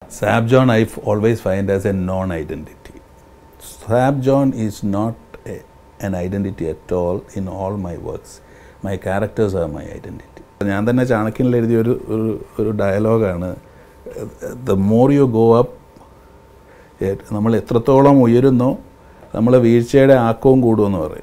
Sab John I f- always find as a non identity. Sab John is not a, an identity at all in all my works. My characters are my identity. ഞാൻ തന്നെ ചാണക്യനിൽ എഴുതിയ ഒരു ഒരു ഒരു ഡയലോഗാണ് the more you go up നമ്മൾ എത്രത്തോളം ഉയരുന്നോ നമ്മൾ വീഴ്ചയുടെ ആക്കവും കൂടുമെന്ന് പറയും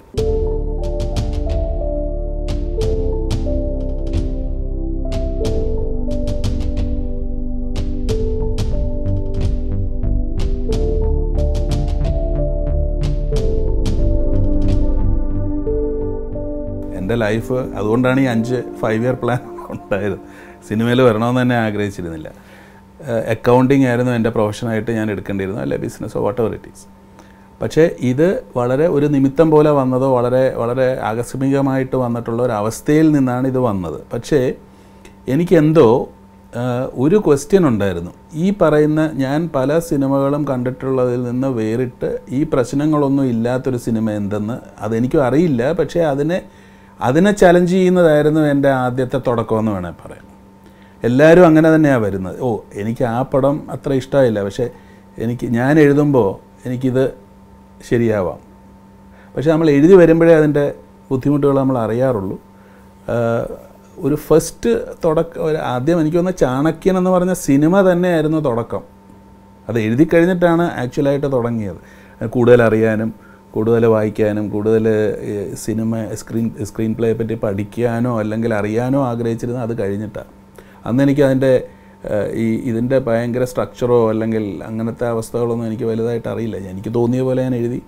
എൻ്റെ ലൈഫ് അതുകൊണ്ടാണ് ഈ അഞ്ച് ഫൈവ് ഇയർ പ്ലാൻ ഉണ്ടായത് സിനിമയിൽ വരണമെന്ന് തന്നെ ആഗ്രഹിച്ചിരുന്നില്ല അക്കൗണ്ടിങ് ആയിരുന്നു എൻ്റെ പ്രൊഫഷനായിട്ട് ഞാൻ എടുക്കേണ്ടിയിരുന്നു അല്ലെ ബിസിനസ്സോ വാട്ട് എവർ ഇറ്റ് ഈസ് പക്ഷേ ഇത് വളരെ ഒരു നിമിത്തം പോലെ വന്നതോ വളരെ വളരെ ആകസ്മികമായിട്ട് വന്നിട്ടുള്ള ഒരു അവസ്ഥയിൽ നിന്നാണ് ഇത് വന്നത് പക്ഷേ എനിക്കെന്തോ ഒരു ക്വസ്റ്റ്യൻ ഉണ്ടായിരുന്നു ഈ പറയുന്ന ഞാൻ പല സിനിമകളും കണ്ടിട്ടുള്ളതിൽ നിന്ന് വേറിട്ട് ഈ പ്രശ്നങ്ങളൊന്നും ഇല്ലാത്തൊരു സിനിമ എന്തെന്ന് അതെനിക്കും അറിയില്ല പക്ഷേ അതിനെ അതിനെ ചലഞ്ച് ചെയ്യുന്നതായിരുന്നു എൻ്റെ ആദ്യത്തെ തുടക്കമെന്ന് വേണേൽ പറയാം എല്ലാവരും അങ്ങനെ തന്നെയാണ് വരുന്നത് ഓ എനിക്ക് ആ പടം അത്ര ഇഷ്ടമായില്ല പക്ഷേ എനിക്ക് ഞാൻ എഴുതുമ്പോൾ എനിക്കിത് ശരിയാവാം പക്ഷേ നമ്മൾ എഴുതി വരുമ്പോഴേ അതിൻ്റെ ബുദ്ധിമുട്ടുകൾ നമ്മൾ അറിയാറുള്ളൂ ഒരു ഫസ്റ്റ് തുടക്കം ഒരു ആദ്യം എനിക്ക് തോന്നുന്ന ചാണക്യൻ എന്ന് പറഞ്ഞ സിനിമ തന്നെയായിരുന്നു തുടക്കം അത് എഴുതി കഴിഞ്ഞിട്ടാണ് ആക്ച്വലായിട്ട് തുടങ്ങിയത് കൂടുതൽ അറിയാനും കൂടുതൽ വായിക്കാനും കൂടുതൽ സിനിമ സ്ക്രീൻ സ്ക്രീൻ പ്ലേയെ പറ്റി പഠിക്കാനോ അല്ലെങ്കിൽ അറിയാനോ ആഗ്രഹിച്ചിരുന്നത് അത് കഴിഞ്ഞിട്ടാണ് അന്ന് എനിക്ക് അതിൻ്റെ ഈ ഇതിൻ്റെ ഭയങ്കര സ്ട്രക്ചറോ അല്ലെങ്കിൽ അങ്ങനത്തെ അവസ്ഥകളൊന്നും എനിക്ക് വലുതായിട്ട് അറിയില്ല എനിക്ക് തോന്നിയ പോലെ ഞാൻ എഴുതി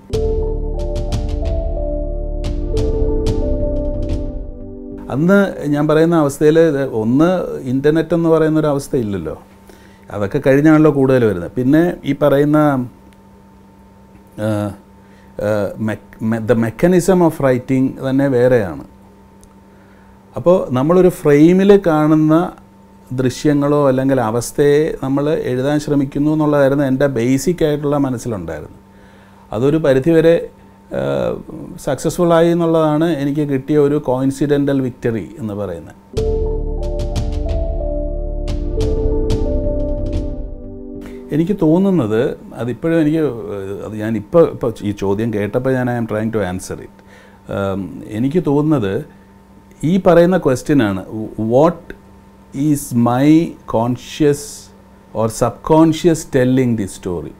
അന്ന് ഞാൻ പറയുന്ന അവസ്ഥയിൽ ഒന്ന് ഇൻ്റർനെറ്റ് എന്ന് പറയുന്ന ഒരു അവസ്ഥ ഇല്ലല്ലോ അതൊക്കെ കഴിഞ്ഞാണല്ലോ കൂടുതൽ വരുന്നത് പിന്നെ ഈ പറയുന്ന ദ മെക്കാനിസം ഓഫ് റൈറ്റിംഗ് തന്നെ വേറെയാണ് അപ്പോൾ നമ്മളൊരു ഫ്രെയിമിൽ കാണുന്ന ദൃശ്യങ്ങളോ അല്ലെങ്കിൽ അവസ്ഥയെ നമ്മൾ എഴുതാൻ ശ്രമിക്കുന്നു എന്നുള്ളതായിരുന്നു എൻ്റെ ബേസിക് ആയിട്ടുള്ള മനസ്സിലുണ്ടായിരുന്നു അതൊരു പരിധിവരെ സക്സസ്ഫുൾ ആയി എന്നുള്ളതാണ് എനിക്ക് കിട്ടിയ ഒരു കോയിൻസിഡൻ്റൽ വിക്ടറി എന്ന് പറയുന്നത് എനിക്ക് തോന്നുന്നത് അതിപ്പോഴും എനിക്ക് അത് ഞാൻ ഇപ്പോൾ ഇപ്പോൾ ഈ ചോദ്യം കേട്ടപ്പോൾ ഞാൻ I am trying to answer it എനിക്ക് തോന്നുന്നത് ഈ പറയുന്ന ക്വസ്റ്റ്യനാണ് what is my conscious or subconscious telling the story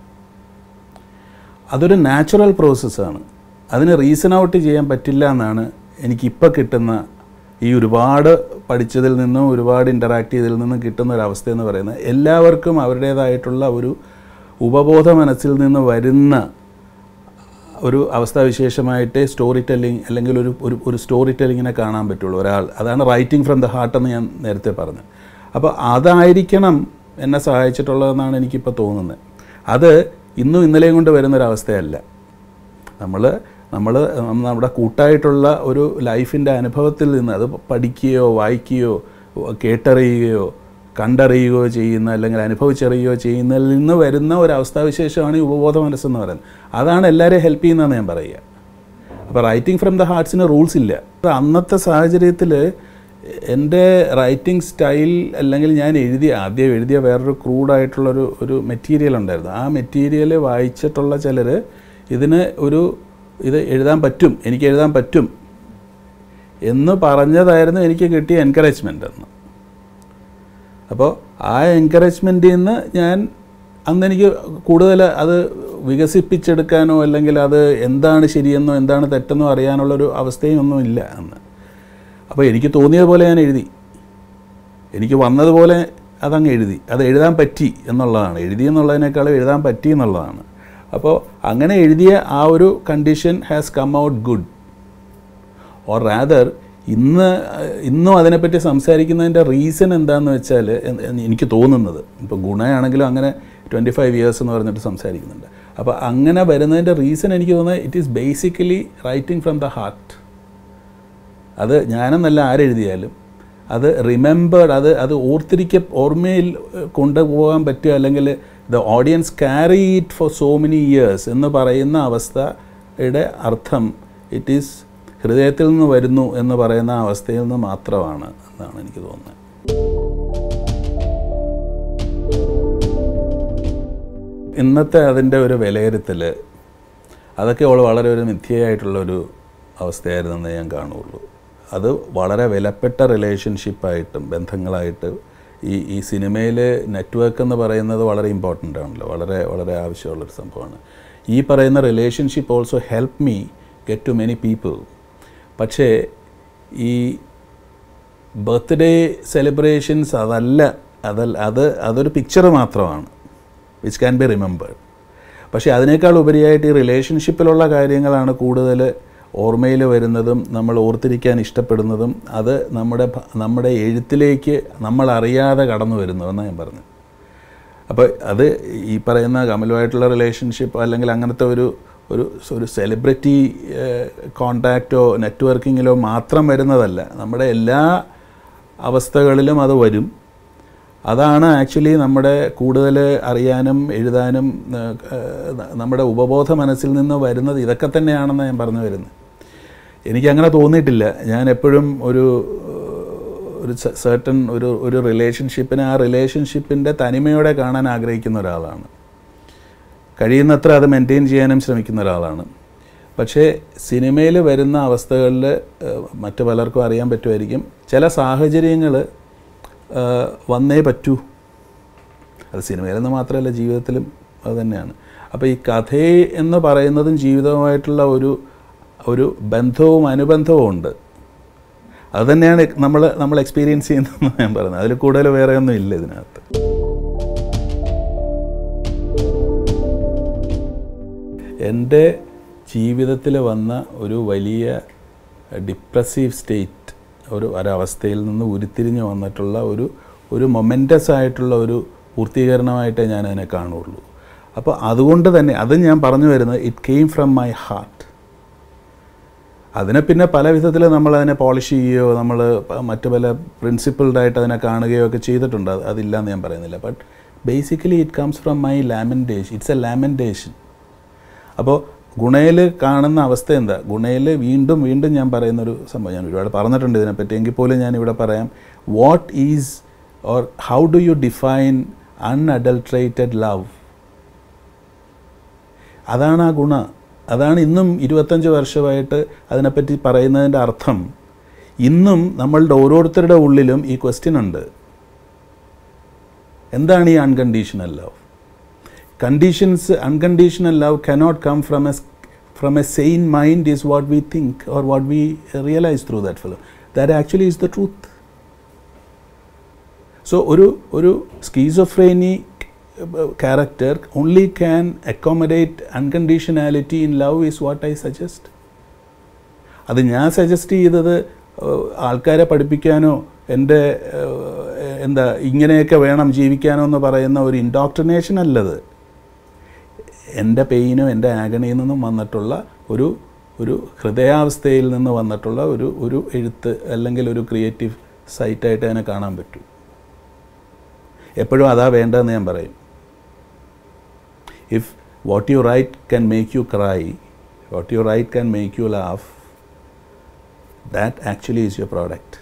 അതൊരു നാച്ചുറൽ പ്രോസസ്സാണ് അതിന് റീസൺ ഔട്ട് ചെയ്യാൻ പറ്റില്ല എന്നാണ് എനിക്കിപ്പോൾ കിട്ടുന്ന ഈ ഒരുപാട് പഠിച്ചതിൽ നിന്നും ഒരുപാട് ഇൻ്ററാക്ട് ചെയ്തതിൽ നിന്നും കിട്ടുന്ന ഒരു അവസ്ഥ എന്ന് പറയുന്നത് എല്ലാവർക്കും അവരുടേതായിട്ടുള്ള ഒരു ഉപബോധ മനസ്സിൽ നിന്ന് വരുന്ന ഒരു അവസ്ഥാവിശേഷമായിട്ട് സ്റ്റോറി ടെല്ലിംഗ് അല്ലെങ്കിൽ ഒരു ഒരു ഒരു സ്റ്റോറി ടെല്ലിങ്ങിനെ കാണാൻ പറ്റുള്ളൂ ഒരാൾ അതാണ് റൈറ്റിംഗ് ഫ്രം ദ ഹാർട്ട് എന്ന് ഞാൻ നേരത്തെ പറഞ്ഞു അപ്പോൾ അതായിരിക്കണം എന്നെ സഹായിച്ചിട്ടുള്ളതെന്നാണ് എനിക്കിപ്പോൾ തോന്നുന്നത് അത് ഇന്നും ഇന്നലെയും കൊണ്ട് വരുന്നൊരവസ്ഥയല്ല നമ്മൾ നമ്മൾ നമ്മുടെ കൂട്ടായിട്ടുള്ള ഒരു ലൈഫിൻ്റെ അനുഭവത്തിൽ നിന്ന് അത് പഠിക്കുകയോ വായിക്കുകയോ കേട്ടറിയുകയോ കണ്ടറിയുകയോ ചെയ്യുന്ന അല്ലെങ്കിൽ അനുഭവിച്ചറിയുകയോ ചെയ്യുന്നതിൽ നിന്ന് വരുന്ന ഒരു അവസ്ഥാവിശേഷമാണ് ഈ ഉപബോധ മനസ്സെന്ന് പറയുന്നത് അതാണ് എല്ലാവരെയും ഹെൽപ്പ് ചെയ്യുന്നതെന്ന് ഞാൻ പറയുക അപ്പോൾ റൈറ്റിംഗ് ഫ്രം ദ ഹാർട്സിന് റൂൾസ് ഇല്ല അന്നത്തെ സാഹചര്യത്തിൽ എൻ്റെ റൈറ്റിംഗ് സ്റ്റൈൽ അല്ലെങ്കിൽ ഞാൻ എഴുതിയ ആദ്യം എഴുതിയ വേറൊരു ക്രൂഡായിട്ടുള്ളൊരു ഒരു മെറ്റീരിയൽ ഉണ്ടായിരുന്നു ആ മെറ്റീരിയൽ വായിച്ചിട്ടുള്ള ചിലർ ഇതിന് ഒരു ഇത് എഴുതാൻ പറ്റും എനിക്ക് എഴുതാൻ പറ്റും എന്ന് പറഞ്ഞതായിരുന്നു എനിക്ക് കിട്ടിയ എൻകറേജ്മെൻ്റ് എന്ന് അപ്പോൾ ആ എൻകറേജ്മെൻറ്റിൽ നിന്ന് ഞാൻ അന്ന് എനിക്ക് കൂടുതൽ അത് വികസിപ്പിച്ചെടുക്കാനോ അല്ലെങ്കിൽ അത് എന്താണ് ശരിയെന്നോ എന്താണ് തെറ്റെന്നോ അറിയാനുള്ളൊരു അവസ്ഥയും ഒന്നും ഇല്ല അന്ന് അപ്പോൾ എനിക്ക് തോന്നിയതുപോലെ ഞാൻ എഴുതി എനിക്ക് വന്നതുപോലെ അതങ്ങ് എഴുതി അത് എഴുതാൻ പറ്റി എന്നുള്ളതാണ് എഴുതി എന്നുള്ളതിനേക്കാളും എഴുതാൻ പറ്റി എന്നുള്ളതാണ് അപ്പോൾ അങ്ങനെ എഴുതിയ ആ ഒരു condition has come out good or rather ഇന്ന് ഇന്നും അതിനെപ്പറ്റി സംസാരിക്കുന്നതിൻ്റെ റീസൺ എന്താണെന്ന് വെച്ചാൽ എനിക്ക് തോന്നുന്നത് ഇപ്പോൾ ഗുണയാണെങ്കിലും അങ്ങനെ ട്വൻറ്റി ഫൈവ് ഇയേഴ്സ് എന്ന് പറഞ്ഞിട്ട് സംസാരിക്കുന്നുണ്ട് അപ്പോൾ അങ്ങനെ വരുന്നതിൻ്റെ റീസൺ എനിക്ക് തോന്നുന്നത് it is basically writing from the heart അത് ഞാനെന്നല്ല ആരെഴുതിയാലും അത് റിമെമ്പേർഡ് അത് അത് ഓർത്തിരിക്ക ഓർമ്മയിൽ കൊണ്ടുപോകാൻ പറ്റുക അല്ലെങ്കിൽ the audience carry it for so many years എന്ന് പറയുന്ന അവസ്ഥയുടെ അർത്ഥം ഇറ്റ് ഈസ് ഹൃദയത്തിൽ നിന്ന് വരുന്നു എന്ന് പറയുന്ന അവസ്ഥയിൽ നിന്ന് മാത്രമാണ് എന്നാണ് എനിക്ക് തോന്നുന്നത് ഇന്നത്തെ അതിൻ്റെ ഒരു വിലയിരുത്തൽ അതൊക്കെ അവൾ വളരെ ഒരു മിഥ്യയായിട്ടുള്ളൊരു അവസ്ഥയായിരുന്നെന്ന് ഞാൻ കാണുള്ളൂ അത് വളരെ വിലപ്പെട്ട റിലേഷൻഷിപ്പായിട്ടും ബന്ധങ്ങളായിട്ട് ഈ ഈ സിനിമയിൽ നെറ്റ്വർക്ക് എന്ന് പറയുന്നത് വളരെ ഇമ്പോർട്ടൻ്റ് ആണല്ലോ വളരെ വളരെ ആവശ്യമുള്ളൊരു സംഭവമാണ് ഈ പറയുന്ന relationship also help me get to many people പക്ഷേ ഈ ബർത്ത്ഡേ സെലിബ്രേഷൻസ് അതല്ല അതല്ല അത് അതൊരു പിക്ചർ മാത്രമാണ് വിച്ച് ക്യാൻ ബി റിമെമ്പേർഡ് പക്ഷേ അതിനേക്കാൾ ഉപരിയായിട്ട് ഈ റിലേഷൻഷിപ്പിലുള്ള കാര്യങ്ങളാണ് കൂടുതൽ ഓർമ്മയിൽ വരുന്നതും നമ്മൾ ഓർത്തിരിക്കാൻ ഇഷ്ടപ്പെടുന്നതും അത് നമ്മുടെ ഭ- നമ്മുടെ എഴുത്തിലേക്ക് നമ്മൾ അറിയാതെ കടന്നു വരുന്നതെന്നാണ് ഞാൻ പറഞ്ഞത് അപ്പോൾ അത് ഈ പറയുന്ന കമലുമായിട്ടുള്ള റിലേഷൻഷിപ്പ് അല്ലെങ്കിൽ അങ്ങനത്തെ ഒരു ഒരു ഒരു സെലിബ്രിറ്റി കോണ്ടാക്റ്റോ നെറ്റ്വർക്കിങ്ങിലോ മാത്രം വരുന്നതല്ല നമ്മുടെ എല്ലാ അവസ്ഥകളിലും അത് വരും അതാണ് ആക്ച്വലി നമ്മുടെ കൂടുതൽ അറിയാനും എഴുതാനും ഏഹ്, ഏഹ്, നമ്മുടെ ഉപബോധ മനസ്സിൽ നിന്ന് വരുന്നത് ഇതൊക്കെ തന്നെയാണെന്ന് ഞാൻ പറഞ്ഞു വരുന്നത് എനിക്കങ്ങനെ തോന്നിയിട്ടില്ല ഞാൻ എപ്പോഴും ഒരു ഒരു സർട്ടൺ ഒരു ഒരു റിലേഷൻഷിപ്പിനെ ആ റിലേഷൻഷിപ്പിൻ്റെ തനിമയോടെ കാണാൻ ആഗ്രഹിക്കുന്ന ഒരാളാണ് കഴിയുന്നത്ര അത് മെയിൻറ്റെയിൻ ചെയ്യാനും ശ്രമിക്കുന്ന ഒരാളാണ് പക്ഷേ സിനിമയിൽ വരുന്ന അവസ്ഥകളിൽ മറ്റു പലർക്കും അറിയാൻ പറ്റുമായിരിക്കും ചില സാഹചര്യങ്ങൾ വന്നേ പറ്റൂ അത് സിനിമയിലെന്ന് മാത്രമല്ല ജീവിതത്തിലും അത് തന്നെയാണ് അപ്പോൾ ഈ കഥ എന്ന് പറയുന്നതും ജീവിതവുമായിട്ടുള്ള ഒരു ഒരു ബന്ധവും അനുബന്ധവും ഉണ്ട് അത് തന്നെയാണ് നമ്മൾ നമ്മൾ എക്സ്പീരിയൻസ് ചെയ്യുന്നതെന്ന് ഞാൻ പറയുന്നത് അതിൽ കൂടുതൽ വേറെ ഒന്നും ഇല്ല ഇതിനകത്ത് എൻ്റെ ജീവിതത്തിൽ വന്ന ഒരു വലിയ ഡിപ്രസീവ് സ്റ്റേറ്റ് ഒരു ഒരവസ്ഥയിൽ നിന്ന് ഉരുത്തിരിഞ്ഞ് വന്നിട്ടുള്ള ഒരു ഒരു മൊമെൻറ്റസ് ആയിട്ടുള്ള ഒരു പൂർത്തീകരണമായിട്ടേ ഞാൻ അതിനെ കാണുള്ളൂ അപ്പോൾ അതുകൊണ്ട് തന്നെ അത് ഞാൻ പറഞ്ഞു വരുന്നത് it came from my heart അതിനെ പിന്നെ പല വിധത്തിൽ നമ്മൾ അതിനെ പോളിഷ് ചെയ്യുകയോ നമ്മൾ മറ്റു പല പ്രിൻസിപ്പിൾഡായിട്ട് അതിനെ കാണുകയോ ഒക്കെ ചെയ്തിട്ടുണ്ട് അത് അതില്ലാന്ന് ഞാൻ പറയുന്നില്ല but basically it comes from my lamentation it's a lamentation അപ്പോൾ ഗുണയിൽ കാണുന്ന അവസ്ഥ എന്താ ഗുണയിൽ വീണ്ടും വീണ്ടും ഞാൻ പറയുന്നൊരു സംഭവം ഞാൻ ഒരുപാട് പറഞ്ഞിട്ടുണ്ട് ഇതിനെപ്പറ്റി എങ്കിൽ പോലും ഞാൻ ഇവിടെ പറയാം what is or how do you define unadulterated love അതാണ് ആ ഗുണ അതാണ് ഇന്നും ഇരുപത്തഞ്ച് വർഷമായിട്ട് അതിനെപ്പറ്റി പറയുന്നതിൻ്റെ അർത്ഥം ഇന്നും നമ്മളുടെ ഓരോരുത്തരുടെ ഉള്ളിലും ഈ ക്വസ്റ്റ്യൻ ഉണ്ട് എന്താണ് ഈ unconditional love conditions unconditional love cannot come from a from a sane mind is what we think or what we realize through that film that actually is the truth so ഒരു ഒരു schizophrenic character only can accommodate unconditionality in love is what I suggest അത് ഞാൻ suggest ചെയ്തത് ഏഹ്, ആൾക്കാരെ പഠിപ്പിക്കാനോ എൻ്റെ ഏഹ്, എന്താ ഇങ്ങനെയൊക്കെ വേണം ജീവിക്കാനോ എന്ന് പറയുന്ന ഒരു ഇൻഡോക്ട്രിനേഷൻ അല്ലത് എൻ്റെ പെയിനും എൻ്റെ ആഗണിയിൽ നിന്നും വന്നിട്ടുള്ള ഒരു ഒരു ഹൃദയാവസ്ഥയിൽ നിന്ന് വന്നിട്ടുള്ള ഒരു ഒരു എഴുത്ത് അല്ലെങ്കിൽ ഒരു ക്രിയേറ്റീവ് സൈറ്റായിട്ട് അതിനെ കാണാൻ പറ്റും എപ്പോഴും അതാ വേണ്ടതെന്ന് ഞാൻ പറയും if what you write can make you cry what you write can make you laugh that actually is your product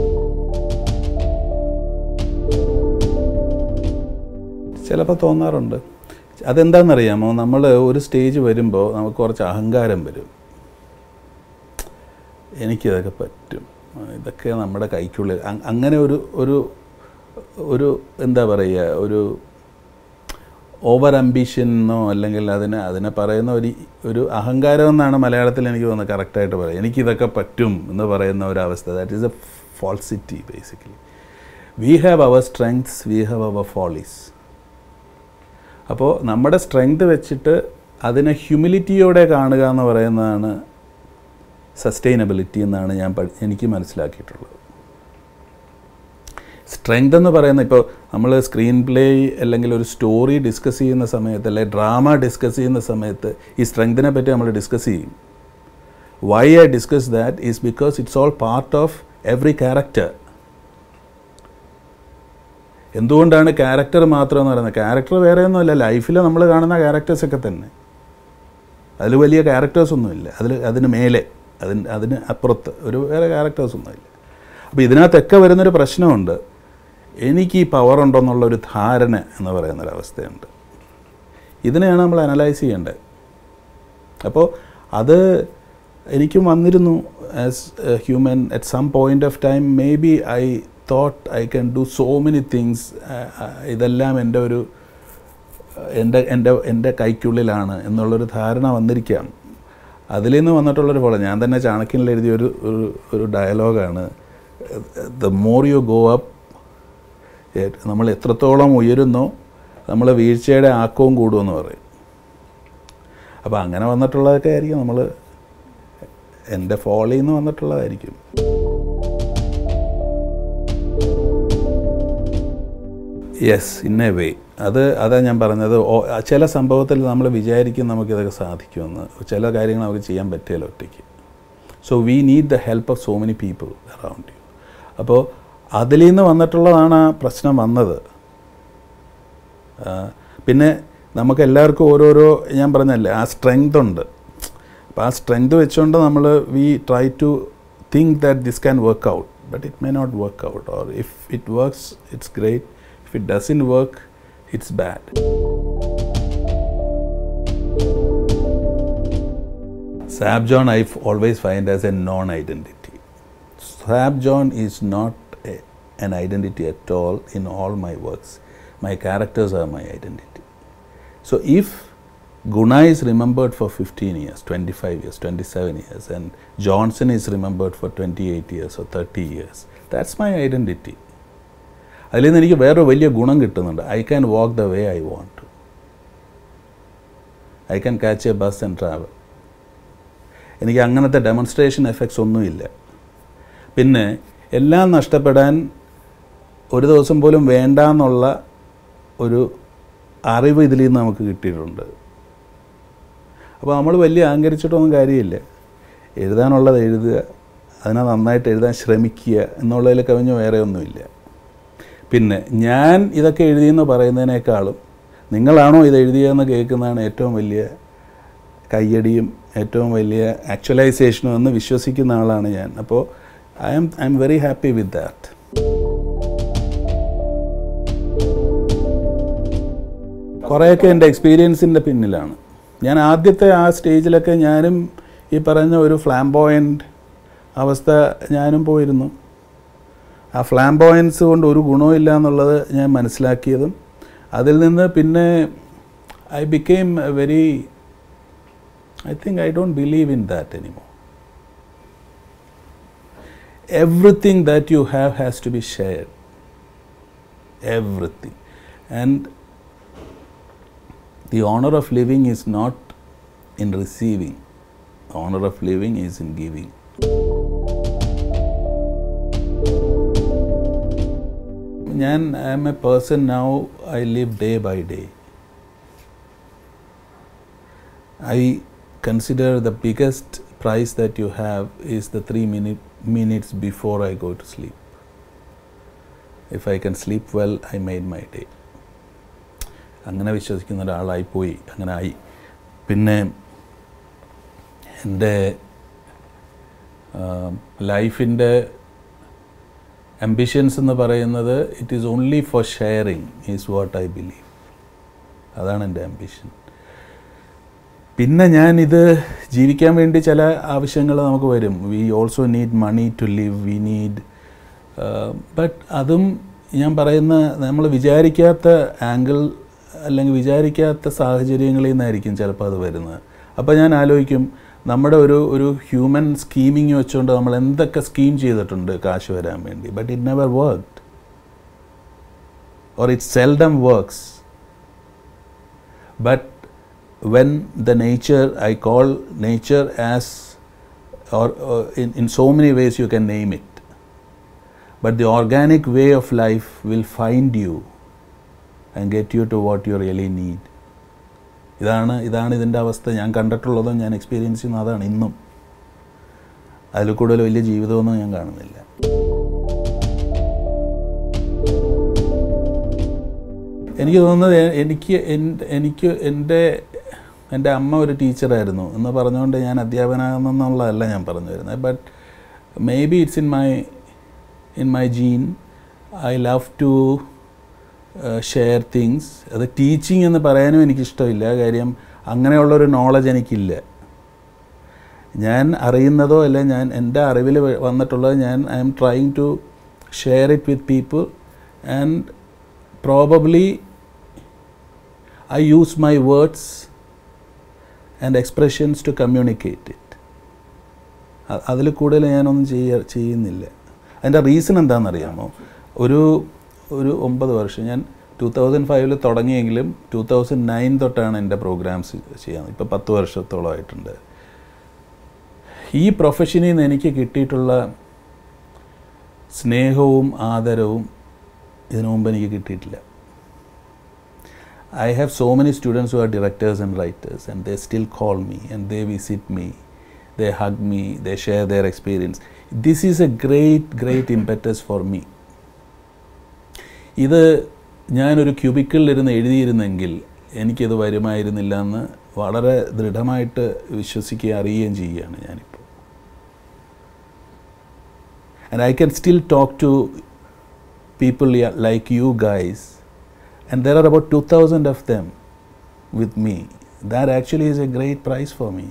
ചിലപ്പോൾ തോന്നാറുണ്ട് അതെന്താണെന്നറിയാമോ നമ്മൾ ഒരു സ്റ്റേജ് വരുമ്പോൾ നമുക്ക് കുറച്ച് അഹങ്കാരം വരും എനിക്കിതൊക്കെ പറ്റും ഇതൊക്കെ നമ്മുടെ കൈക്കുള്ളിൽ അ- അങ്ങനെ ഒരു ഒരു ഒരു എന്താ പറയുക ഒരു ഓവർ അംബിഷൻ എന്നോ അല്ലെങ്കിൽ അതിനെ അതിനെ പറയുന്ന ഒരു ഒരു അഹങ്കാരം എന്നാണ് മലയാളത്തിൽ എനിക്ക് തോന്നുന്നത് കറക്റ്റായിട്ട് പറയാം എനിക്കിതൊക്കെ പറ്റും എന്ന് പറയുന്ന ഒരു അവസ്ഥ that is a falsity basically we have our strengths we have our follies അപ്പോൾ നമ്മുടെ സ്ട്രെങ്ത് വെച്ചിട്ട് അതിനെ ഹ്യൂമിലിറ്റിയോടെ കാണുക എന്ന് പറയുന്നതാണ് സസ്റ്റൈനബിലിറ്റി എന്നാണ് ഞാൻ പഠി- എനിക്ക് മനസ്സിലാക്കിയിട്ടുള്ളത് സ്ട്രെങ്ത് എന്ന് പറയുന്ന ഇപ്പോൾ നമ്മൾ സ്ക്രീൻ പ്ലേ അല്ലെങ്കിൽ ഒരു സ്റ്റോറി ഡിസ്കസ് ചെയ്യുന്ന സമയത്ത് അല്ലെങ്കിൽ ഡ്രാമ ഡിസ്കസ് ചെയ്യുന്ന സമയത്ത് ഈ സ്ട്രെങ്തിനെ പറ്റി നമ്മൾ ഡിസ്കസ് ചെയ്യും why I discuss that is because it's all part of every character എന്തുകൊണ്ടാണ് ക്യാരക്ടർ മാത്രം എന്ന് പറയുന്നത് ക്യാരക്ടർ വേറെ ഒന്നുമല്ല ലൈഫിൽ നമ്മൾ കാണുന്ന ക്യാരക്ടേഴ്സൊക്കെ തന്നെ അതിൽ വലിയ ക്യാരക്ടേഴ്സൊന്നുമില്ല അതിൽ അതിന് മേലെ അതിന് അതിന് അപ്പുറത്ത് ഒരു വേറെ ക്യാരക്ടേഴ്സൊന്നുമില്ല അപ്പോൾ ഇതിനകത്തൊക്കെ വരുന്നൊരു പ്രശ്നമുണ്ട് എനിക്ക് ഈ പവർ ഉണ്ടെന്നുള്ളൊരു ധാരണ എന്ന് പറയുന്നൊരവസ്ഥയുണ്ട് ഇതിനെയാണ് നമ്മൾ അനലൈസ് ചെയ്യേണ്ടത് അപ്പോൾ അത് എനിക്കും വന്നിരുന്നു as human at some point of time maybe I thought I can do so many things ഇതെല്ലാം എൻ്റെ ഒരു എൻ്റെ എൻ്റെ എൻ്റെ കൈക്കുള്ളിലാണ് എന്നുള്ളൊരു ധാരണ വന്നിരിക്കാം അതിൽ നിന്ന് വന്നിട്ടുള്ളൊരു ഫലം ഞാൻ തന്നെ ചാണക്യനിൽ എഴുതിയ ഒരു ഒരു ഒരു ഡയലോഗാണ് the more you go up നമ്മൾ എത്രത്തോളം ഉയരുന്നോ നമ്മൾ വീഴ്ചയുടെ ആക്കവും കൂടുമെന്ന് പറയും അപ്പോൾ അങ്ങനെ വന്നിട്ടുള്ളതൊക്കെ ആയിരിക്കും നമ്മൾ എൻ്റെ ഫോളിൽ നിന്ന് വന്നിട്ടുള്ളതായിരിക്കും യെസ് ഇൻ എ വേ അത് അതാ ഞാൻ പറഞ്ഞത് ഓ- ചില സംഭവത്തിൽ നമ്മൾ വിചാരിക്കും നമുക്കിതൊക്കെ സാധിക്കുമെന്ന് ചില കാര്യങ്ങൾ നമുക്ക് ചെയ്യാൻ പറ്റില്ല ഒറ്റയ്ക്ക് so we need the help of so many people around you അപ്പോൾ അതിൽ നിന്ന് വന്നിട്ടുള്ളതാണ് ആ പ്രശ്നം വന്നത് ആ, പിന്നെ നമുക്ക് എല്ലാവർക്കും ഓരോരോ ഞാൻ പറഞ്ഞല്ലേ ആ സ്ട്രെങ്ത് ഉണ്ട് അപ്പോൾ ആ സ്ട്രെങ്ത് വെച്ചുകൊണ്ട് നമ്മൾ we try to think that this can work out but it may not work out or if it works it's great if it doesn't work it's bad Sab John I always find as a non-identity. Sab John is not a, an identity at all in all my works. My characters are my identity. So if Guna is remembered for 15 years, 25 years, 27 years, and Johnson is remembered for 28 years or 30 years, that's my identity. അതിൽ നിന്ന് എനിക്ക് വേറെ വലിയ ഗുണം കിട്ടുന്നുണ്ട് I can walk the way I want I can catch a bus and travel എനിക്ക് അങ്ങനത്തെ demonstration effects ഒന്നുമില്ല പിന്നെ എല്ലാം നഷ്ടപ്പെടാൻ ഒരു ദിവസം പോലും വേണ്ട എന്നുള്ള ഒരു അറിവ് ഇതിൽ നിന്ന് നമുക്ക് കിട്ടിയിട്ടുണ്ട് അപ്പോൾ നമ്മൾ വലിയ അഹങ്കരിച്ചിട്ടൊന്നും കാര്യമില്ല എഴുതാനുള്ളത് എഴുതുക അതിനെ നന്നായിട്ട് എഴുതാൻ ശ്രമിക്കുക എന്നുള്ളതിൽ കവിഞ്ഞ് വേറെ ഒന്നുമില്ല പിന്നെ ഞാൻ ഇതൊക്കെ എഴുതിയെന്ന് പറയുന്നതിനേക്കാളും നിങ്ങളാണോ ഇത് എഴുതിയതെന്ന് കേൾക്കുന്നതാണ് ഏറ്റവും വലിയ കയ്യടിയും ഏറ്റവും വലിയ ആക്ച്വലൈസേഷനും എന്ന് വിശ്വസിക്കുന്ന ആളാണ് ഞാൻ അപ്പോൾ I'm I'm very happy with that കുറേയൊക്കെ എൻ്റെ എക്സ്പീരിയൻസിൻ്റെ പിന്നിലാണ് ഞാൻ ആദ്യത്തെ ആ സ്റ്റേജിലൊക്കെ ഞാനും ഈ പറഞ്ഞ ഒരു ഫ്ലാംബോയൻ്റ് അവസ്ഥ ഞാനും പോയിരുന്നു ആ ഫ്ലാംബോയൻസ് കൊണ്ട് ഒരു ഗുണമില്ല എന്നുള്ളത് ഞാൻ മനസ്സിലാക്കിയതും അതിൽ നിന്ന് പിന്നെ I became very I think I don't believe in that anymore. Everything that you have has to be shared. Everything. And the honor of living is not in receiving, the honor of living is in giving. ഞാൻ I'm a person now I live day by day I consider the biggest price that you have is the three minute, minutes before I go to sleep. If I can sleep well, I made my day. അങ്ങനെ വിശ്വസിക്കുന്ന ഒരാളായി പോയി അങ്ങനെ ആയി പിന്നെ എൻ്റെ ലൈഫിൻ്റെ ambitions എന്ന് പറയുന്നത് it is only for sharing is what I believe അതാണ് എൻ്റെ അംബിഷൻ പിന്നെ ഞാൻ ഇത് ജീവിക്കാൻ വേണ്ടി ചില ആവശ്യങ്ങൾ നമുക്ക് വരും we also need money to live we need but അതും ഞാൻ പറയുന്ന നമ്മൾ വിചാരിക്കാത്ത ആംഗിൾ അല്ലെങ്കിൽ വിചാരിക്കാത്ത സാഹചര്യങ്ങളിൽ നിന്നായിരിക്കും ചിലപ്പോൾ അത് വരുന്നത് അപ്പോൾ ഞാൻ ആലോചിക്കും നമ്മുടെ ഒരു ഒരു ഹ്യൂമൻ സ്കീമിങ് വെച്ചുകൊണ്ട് നമ്മൾ എന്തൊക്കെ സ്കീം ചെയ്തിട്ടുണ്ട് കാശ് വരാൻ വേണ്ടി but it never worked or it seldom works but when the nature I call nature as or uh, in, in so many ways you can name it but the organic way of life will find you and get you to what you really need ഇതാണ് ഇതാണ് ഇതിൻ്റെ അവസ്ഥ ഞാൻ കണ്ടിട്ടുള്ളതും ഞാൻ experience ചെയ്യുന്ന അതാണ് ഇന്നും അതിൽ കൂടുതൽ വലിയ ജീവിതമൊന്നും ഞാൻ കാണുന്നില്ല എനിക്ക് തോന്നുന്നത് എ- എനിക്ക് എൻ- എനിക്ക് എൻ്റെ എൻ്റെ അമ്മ ഒരു ടീച്ചറായിരുന്നു എന്ന് പറഞ്ഞുകൊണ്ട് ഞാൻ അധ്യാപകനാകുന്നെന്നുള്ളതല്ല ഞാൻ പറഞ്ഞു വരുന്നത് but maybe it's in my in my gene I love to share things അത് ടീച്ചിങ് എന്ന് പറയാനും എനിക്കിഷ്ടമില്ല കാര്യം അങ്ങനെയുള്ളൊരു നോളജ് എനിക്കില്ല ഞാൻ അറിയുന്നതോ അല്ല ഞാൻ എൻ്റെ അറിവിൽ വന്നിട്ടുള്ളത് ഞാൻ I'm trying to share it with people and probably I use my words and expressions to communicate it അതിൽ കൂടുതൽ ഞാനൊന്നും ചെയ്യ ചെയ്യുന്നില്ല അതിൻ്റെ റീസൺ എന്താണെന്നറിയാമോ ഒരു ഒരു ഒമ്പത് വർഷം ഞാൻ ടു തൗസൻഡ് ഫൈവിൽ തുടങ്ങിയെങ്കിലും ടു തൗസൻഡ് നയൻ തൊട്ടാണ് എൻ്റെ പ്രോഗ്രാംസ് ചെയ്യാൻ ഇപ്പോൾ പത്ത് വർഷത്തോളമായിട്ടുണ്ട് ഈ പ്രൊഫഷനിൽ നിന്ന് എനിക്ക് കിട്ടിയിട്ടുള്ള സ്നേഹവും ആദരവും ഇതിനു മുമ്പ് എനിക്ക് കിട്ടിയിട്ടില്ല I have so many students who are directors and writers, and they still call me and they visit me, they hug me, they share their experience. This is a great, great impetus for me. ഇത് ഞാനൊരു ക്യൂബിക്കിളിലിരുന്ന് എഴുതിയിരുന്നെങ്കിൽ എനിക്കിത് വരുമായിരുന്നില്ല എന്ന് വളരെ ദൃഢമായിട്ട് വിശ്വസിക്കുകയും അറിയുകയും ചെയ്യുകയാണ് ഞാനിപ്പോൾ and I can still talk to people like you guys and there are about 2000 of them with me that actually is a great prize for me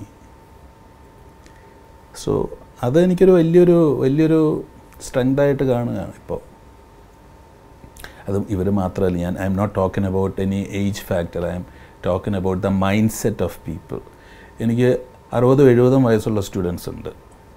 so അത് എനിക്കൊരു വലിയൊരു വലിയൊരു സ്ട്രെങ്ത് ആയിട്ട് കാണുകയാണ് ഇപ്പോൾ അത് ഇവർ മാത്രമല്ല ഞാൻ I'm not talking about any age factor I'm talking about the mindset of people എനിക്ക് അറുപതും എഴുപതും വയസ്സുള്ള സ്റ്റുഡൻസ് ഉണ്ട്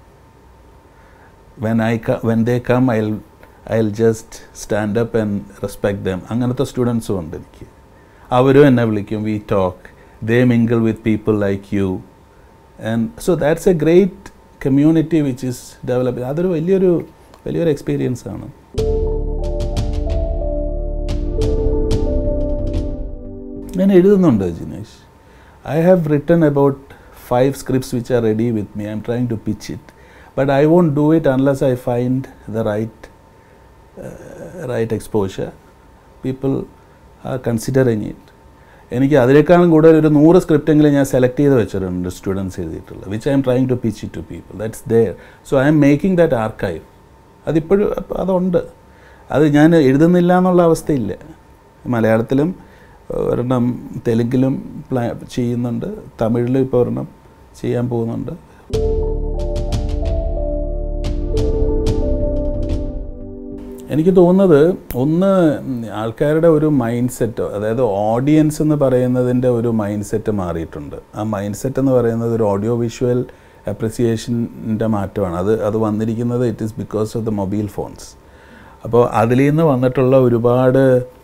when I when they come I I will just stand up and respect them അങ്ങനത്തെ സ്റ്റുഡൻസും ഉണ്ട് എനിക്ക് അവരും എന്നെ വിളിക്കും we talk they mingle with people like you and so that's a great community which is develop അതൊരു വലിയൊരു വലിയൊരു എക്സ്പീരിയൻസ് ആണ് ഞാൻ എഴുതുന്നുണ്ട് Jinesh I have written about five scripts which are ready with me I'm trying to pitch it but I won't do it unless I find the right right exposure people are considering it എനിക്ക് അതിനേക്കാളും കൂടുതൽ ഒരു നൂറ് സ്ക്രിപ്റ്റെങ്കിലും ഞാൻ select ചെയ്ത് വെച്ചിട്ടുണ്ട് students എഴുതിയിട്ടുള്ളത് which I'm trying to pitch it to people that's there so I'm making that archive അതിപ്പോഴും അതുണ്ട് അത് ഞാൻ എഴുതുന്നില്ല എന്നുള്ള അവസ്ഥയില്ല മലയാളത്തിലും ഒരെണ്ണം തെലുങ്കിലും പ്ലാ ചെയ്യുന്നുണ്ട് തമിഴിലും ഇപ്പോൾ ഒരെണ്ണം ചെയ്യാൻ പോകുന്നുണ്ട് എനിക്ക് തോന്നുന്നത് ഒന്ന് ആൾക്കാരുടെ ഒരു മൈൻഡ് സെറ്റ് അതായത് ഓഡിയൻസ് എന്ന് പറയുന്നതിൻ്റെ ഒരു മൈൻഡ് സെറ്റ് മാറിയിട്ടുണ്ട് ആ മൈൻഡ് സെറ്റ് എന്ന് പറയുന്നത് ഒരു ഓഡിയോ വിഷ്വൽ അപ്രിസിയേഷൻ്റെ മാറ്റമാണ് അത് അത് വന്നിരിക്കുന്നത് it is because of the mobile phones അപ്പോൾ അതിൽ നിന്ന് വന്നിട്ടുള്ള ഒരുപാട്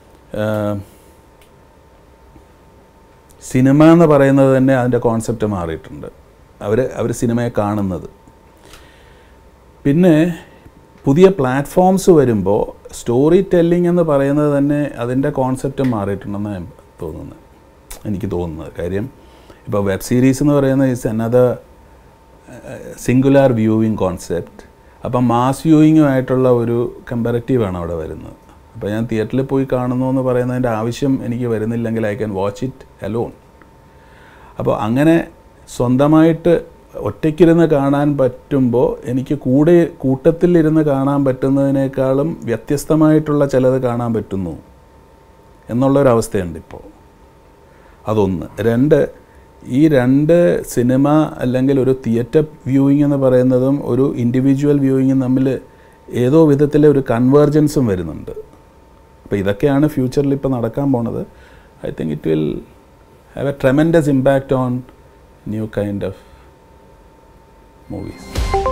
സിനിമ എന്ന് പറയുന്നത് തന്നെ അതിൻ്റെ കോൺസെപ്റ്റ് മാറിയിട്ടുണ്ട് അവർ അവർ സിനിമയെ കാണുന്നത് പിന്നെ പുതിയ പ്ലാറ്റ്ഫോംസ് വരുമ്പോൾ സ്റ്റോറി ടെല്ലിംഗ് എന്ന് പറയുന്നത് തന്നെ അതിൻ്റെ കോൺസെപ്റ്റ് മാറിയിട്ടുണ്ടെന്ന് തോന്നുന്നത് എനിക്ക് തോന്നുന്നത് കാര്യം ഇപ്പോൾ വെബ് സീരീസ് എന്ന് പറയുന്നത് is another singular viewing concept അപ്പം മാസ് വ്യൂയിങ്ങുമായിട്ടുള്ള ഒരു കമ്പാരറ്റീവാണ് അവിടെ വരുന്നത് അപ്പോൾ ഞാൻ തിയേറ്ററിൽ പോയി കാണുന്നു എന്ന് പറയുന്നതിൻ്റെ ആവശ്യം എനിക്ക് വരുന്നില്ലെങ്കിൽ I can watch it alone അപ്പോൾ അങ്ങനെ സ്വന്തമായിട്ട് ഒറ്റയ്ക്കിരുന്ന് കാണാൻ പറ്റുമ്പോൾ എനിക്ക് കൂടെ കൂട്ടത്തിലിരുന്ന് കാണാൻ പറ്റുന്നതിനേക്കാളും വ്യത്യസ്തമായിട്ടുള്ള ചിലത് കാണാൻ പറ്റുന്നു എന്നുള്ളൊരവസ്ഥയുണ്ട് ഇപ്പോൾ അതൊന്ന് രണ്ട് ഈ രണ്ട് സിനിമ അല്ലെങ്കിൽ ഒരു തിയേറ്റർ വ്യൂയിങ് എന്ന് പറയുന്നതും ഒരു ഇൻഡിവിജ്വൽ വ്യൂയിങ്ങും തമ്മിൽ ഏതോ വിധത്തിലെ ഒരു കൺവേർജൻസും വരുന്നുണ്ട് അപ്പോൾ ഇതൊക്കെയാണ് ഫ്യൂച്ചറിൽ ഇപ്പോൾ നടക്കാൻ പോണത് I think it will have a tremendous impact on new kind of movies.